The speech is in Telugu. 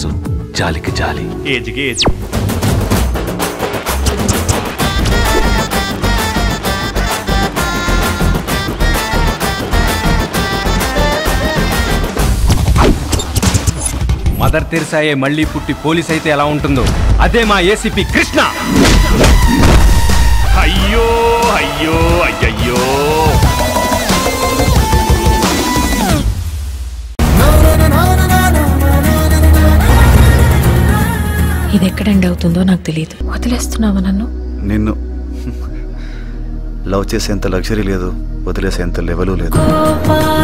మనసు జాలికి జాలి ఏజ్కి ఏజ్ మదర్ తెరిసాయే మళ్ళీ పుట్టి పోలీస్ అయితే ఎలా ఉంటుందో అదే మా ఏసీపీ కృష్ణ అయ్యో అయ్యో అయ్యయ్యో ఇది ఎక్కడ ఎండ్ అవుతుందో నాకు తెలియదు వదిలేస్తున్నావా నన్ను నిన్ను లవ్ చేసేంత లగ్జరీ లేదు వదిలేసేంత లెవెలు లేదు గోపాల